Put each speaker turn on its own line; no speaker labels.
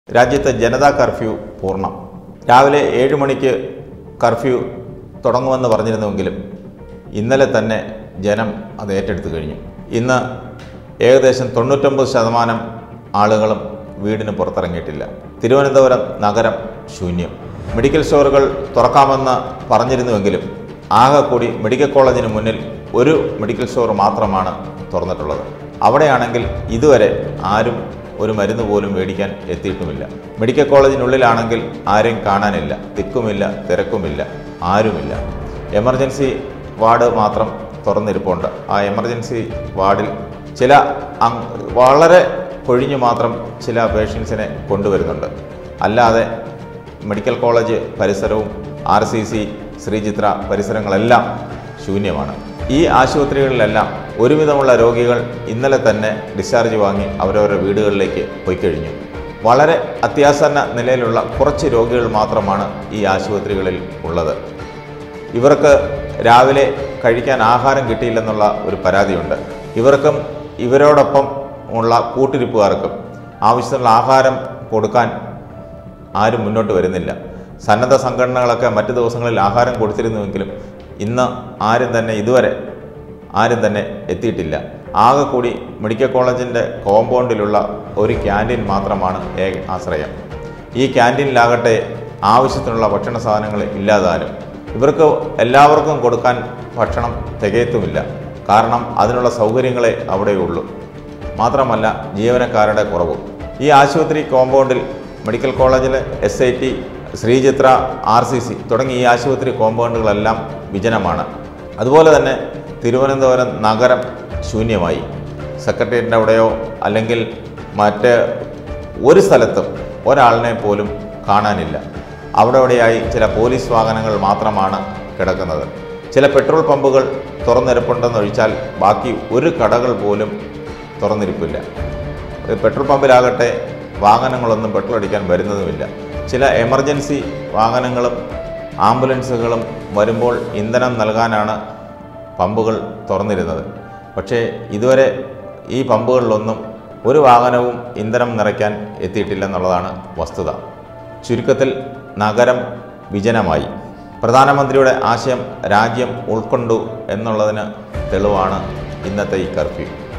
രാജ്യത്ത് ജനതാ കർഫ്യൂ പൂർണ്ണം രാവിലെ ഏഴ് മണിക്ക് കർഫ്യൂ തുടങ്ങുമെന്ന് പറഞ്ഞിരുന്നുവെങ്കിലും ഇന്നലെ തന്നെ ജനം അത് ഏറ്റെടുത്തു കഴിഞ്ഞു ഇന്ന് ഏകദേശം തൊണ്ണൂറ്റൊമ്പത് ശതമാനം ആളുകളും വീടിന് പുറത്തിറങ്ങിയിട്ടില്ല തിരുവനന്തപുരം നഗരം ശൂന്യം മെഡിക്കൽ സ്റ്റോറുകൾ തുറക്കാമെന്ന് പറഞ്ഞിരുന്നുവെങ്കിലും ആകെ കൂടി മെഡിക്കൽ കോളേജിന് മുന്നിൽ ഒരു മെഡിക്കൽ സ്റ്റോർ മാത്രമാണ് തുറന്നിട്ടുള്ളത് അവിടെയാണെങ്കിൽ ഇതുവരെ ആരും ഒരു മരുന്ന് പോലും മേടിക്കാൻ എത്തിയിട്ടുമില്ല മെഡിക്കൽ കോളേജിനുള്ളിലാണെങ്കിൽ ആരെയും കാണാനില്ല തിക്കുമില്ല തിരക്കുമില്ല ആരുമില്ല എമർജൻസി വാർഡ് മാത്രം തുറന്നിരിപ്പുണ്ട് ആ എമർജൻസി വാർഡിൽ ചില അങ് വളരെ കൊഴിഞ്ഞു മാത്രം ചില പേഷ്യൻസിനെ കൊണ്ടുവരുന്നുണ്ട് അല്ലാതെ മെഡിക്കൽ കോളേജ് പരിസരവും ആർ സി സി ശ്രീചിത്ര പരിസരങ്ങളെല്ലാം ശൂന്യമാണ് ഈ ആശുപത്രികളിലെല്ലാം ഒരുവിധമുള്ള രോഗികൾ ഇന്നലെ തന്നെ ഡിസ്ചാർജ് വാങ്ങി അവരവരുടെ വീടുകളിലേക്ക് പോയി കഴിഞ്ഞു വളരെ അത്യാസന്ന നിലയിലുള്ള കുറച്ച് രോഗികൾ മാത്രമാണ് ഈ ആശുപത്രികളിൽ ഉള്ളത് ഇവർക്ക് രാവിലെ കഴിക്കാൻ ആഹാരം കിട്ടിയില്ലെന്നുള്ള ഒരു പരാതിയുണ്ട് ഇവർക്കും ഇവരോടൊപ്പം ഉള്ള കൂട്ടിരിപ്പുകാർക്കും ആവശ്യത്തിനുള്ള ആഹാരം കൊടുക്കാൻ ആരും മുന്നോട്ട് വരുന്നില്ല സന്നദ്ധ സംഘടനകളൊക്കെ മറ്റു ദിവസങ്ങളിൽ ആഹാരം കൊടുത്തിരുന്നുവെങ്കിലും ഇന്ന് ആരും തന്നെ ഇതുവരെ ആരും തന്നെ എത്തിയിട്ടില്ല ആകെ കൂടി മെഡിക്കൽ കോളേജിൻ്റെ കോമ്പൗണ്ടിലുള്ള ഒരു ക്യാൻറ്റീൻ മാത്രമാണ് ഏക ആശ്രയം ഈ ക്യാൻറ്റീനിലാകട്ടെ ആവശ്യത്തിനുള്ള ഭക്ഷണ സാധനങ്ങൾ ഇല്ലാതാനും ഇവർക്ക് എല്ലാവർക്കും കൊടുക്കാൻ ഭക്ഷണം തികയത്തുമില്ല കാരണം അതിനുള്ള സൗകര്യങ്ങളെ അവിടെയുള്ളൂ മാത്രമല്ല ജീവനക്കാരുടെ കുറവും ഈ ആശുപത്രി കോമ്പൗണ്ടിൽ മെഡിക്കൽ കോളേജിലെ S I T Sree Chitra R C C തുടങ്ങി ഈ ആശുപത്രി കോമ്പൗണ്ടുകളെല്ലാം വിജനമാണ് അതുപോലെ തന്നെ തിരുവനന്തപുരം നഗരം ശൂന്യമായി സെക്രട്ടേറിയറ്റിൻ്റെ അവിടെയോ അല്ലെങ്കിൽ മറ്റ് ഒരു സ്ഥലത്തും ഒരാളിനെ പോലും കാണാനില്ല അവിടെ അവിടെയായി ചില പോലീസ് വാഹനങ്ങൾ മാത്രമാണ് കിടക്കുന്നത് ചില പെട്രോൾ പമ്പുകൾ തുറന്നിരിപ്പുണ്ടെന്നൊഴിച്ചാൽ ബാക്കി ഒരു കടകൾ പോലും തുറന്നിരിപ്പില്ല ഒരു പെട്രോൾ പമ്പിലാകട്ടെ വാഹനങ്ങളൊന്നും പെട്രോൾ അടിക്കാൻ വരുന്നതുമില്ല ചില എമർജൻസി വാഹനങ്ങളും ആംബുലൻസുകളും വരുമ്പോൾ ഇന്ധനം നൽകാനാണ് പമ്പുകൾ തുറന്നിരുന്നത് പക്ഷേ ഇതുവരെ ഈ പമ്പുകളിലൊന്നും ഒരു വാഹനവും ഇന്ധനം നിറയ്ക്കാൻ എത്തിയിട്ടില്ലെന്നുള്ളതാണ് വസ്തുത ചുരുക്കത്തിൽ നഗരം വിജനമായി പ്രധാനമന്ത്രിയുടെ ആശയം രാജ്യം ഉൾക്കൊണ്ടു എന്നുള്ളതിന് തെളിവാണ് ഇന്നത്തെ ഈ കർഫ്യൂ